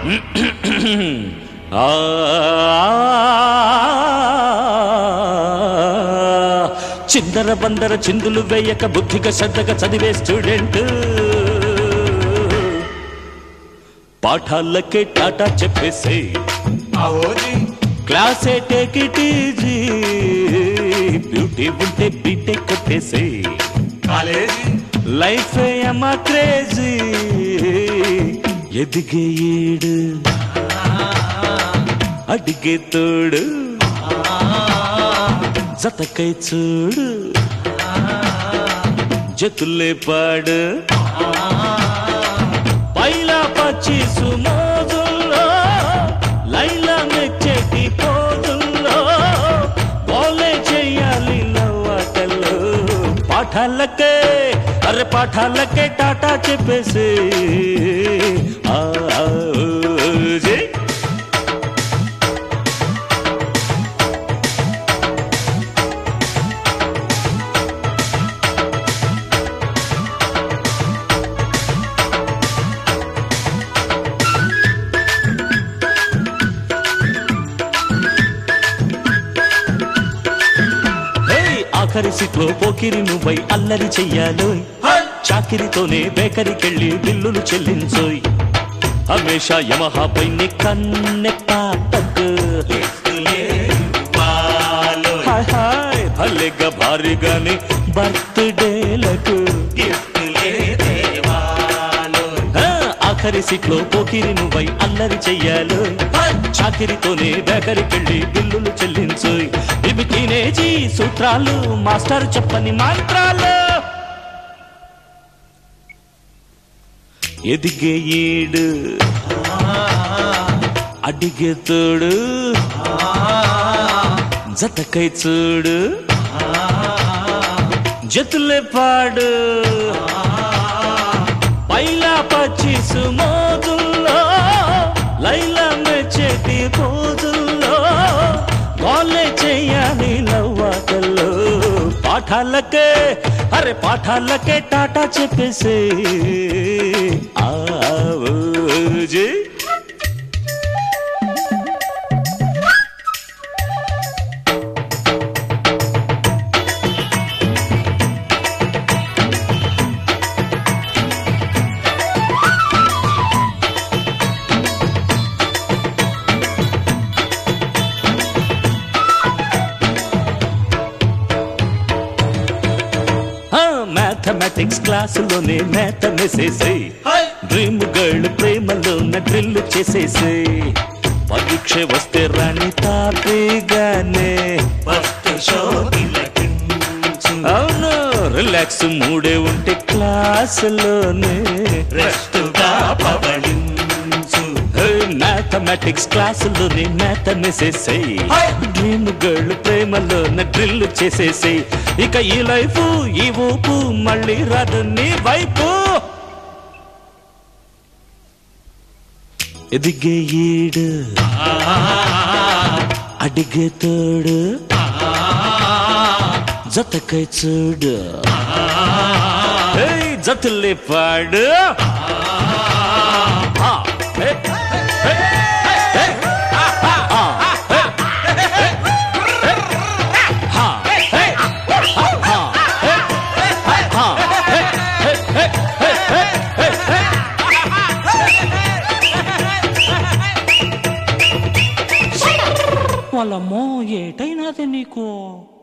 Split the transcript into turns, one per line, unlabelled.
ఆ చిందర బందర చిందులు వేయక బుద్ధిగా శ్రద్ధగా చదివే స్టూడెంట్ పాఠాలకే టాటా చెప్పేసి
అవోజీ
క్లాసే టేక్ ఇట్ ఈజీ బ్యూటీ ఉంటే బీటెక్ కొట్టేసి
కాలేజీ
లైఫ్ ఏమా క్రేజీ ఎదిగే ఏడు అడిగే తోడు జతకై చూడు జతులే పాడు పైలా పచ్చి సుమోజుల్లో లైలా మెచ్చేటి పోజుల్లో గోలే చెయ్యాలి నవ్వాటల్లో పాఠాలకే అరే పాఠాలకే టాటా చెప్పేసి ఆ, ఆ, ఓ, జై. హే, ఆఖరి సీట్లో పోకిరి నువ్వై అల్లరి చెయ్యాలోయ్ చాకిరితోనే బేకరీకెళ్ళి బిల్లులు చెల్లించోయ్ హమేషా యమహాపై నీ కన్నె పాటకు హాయ్ హాయ్ భలేగా భారీగానే బర్త్డేలకు ఆ, ఆఖరి సీట్లో పోకిరి నువ్వై అల్లరి చెయ్యాలో చాకిరితోనే బేకరీకెళ్ళి బిల్లులు చెల్లించు ఇవి టీనేజీ సూత్రాలు మాస్టర్ చెప్పని మంత్రాలు ఎదిగే ఈడు అడిగే తోడు జతకై చూడు జతులే పాడు పైలా పచ్చిసు మోజుల్లో లైలా మెచ్చేటి పోజుల్లో గోలే చెయ్యాలి లవ్వాటల్లో పాఠాలకే అరే పాఠాలకే టాటా చెప్పేసి ఆ ఓ, జై. మ్యాథమెటిక్స్ క్లాసులోనే మేత మెసేసి డ్రీమ్ గర్ల్ ప్రేమలోన డ్రిల్ చేసేసి పరీక్ష వస్తే రాణి తాపీగానే
ఫస్ట్ షో
అవును రిలాక్స్ మూడే ఉంటే క్లాసులోనే
రెస్టుగా పవళించు
మ్యాథమెటిక్స్ క్లాసులోనే మేత మెసేసేయి
హాయ్.
డ్రీమ్ గర్ల్ ప్రేమలోన డ్రిల్ చేసేసేయి ఇక ఈ లైఫ్ ఈ ఊపు మళ్ళీ రాదు నీ వైపు ఎదిగే ఈడు అడిగే తోడు జతకై చూడు ఏయ్, జతుల్లి పాడు ఆ, ఏ, ఏ, ఏ, ఆ, ఆ, ఏ, ఏ, ఏ, ఆ, ఏ, ఆ, ఏ, ఆ, ఏ, ఏ, ఏ, ఏ, ఏ, ఏ. వాళ్ళమ్మో ఏటైనాది నీకు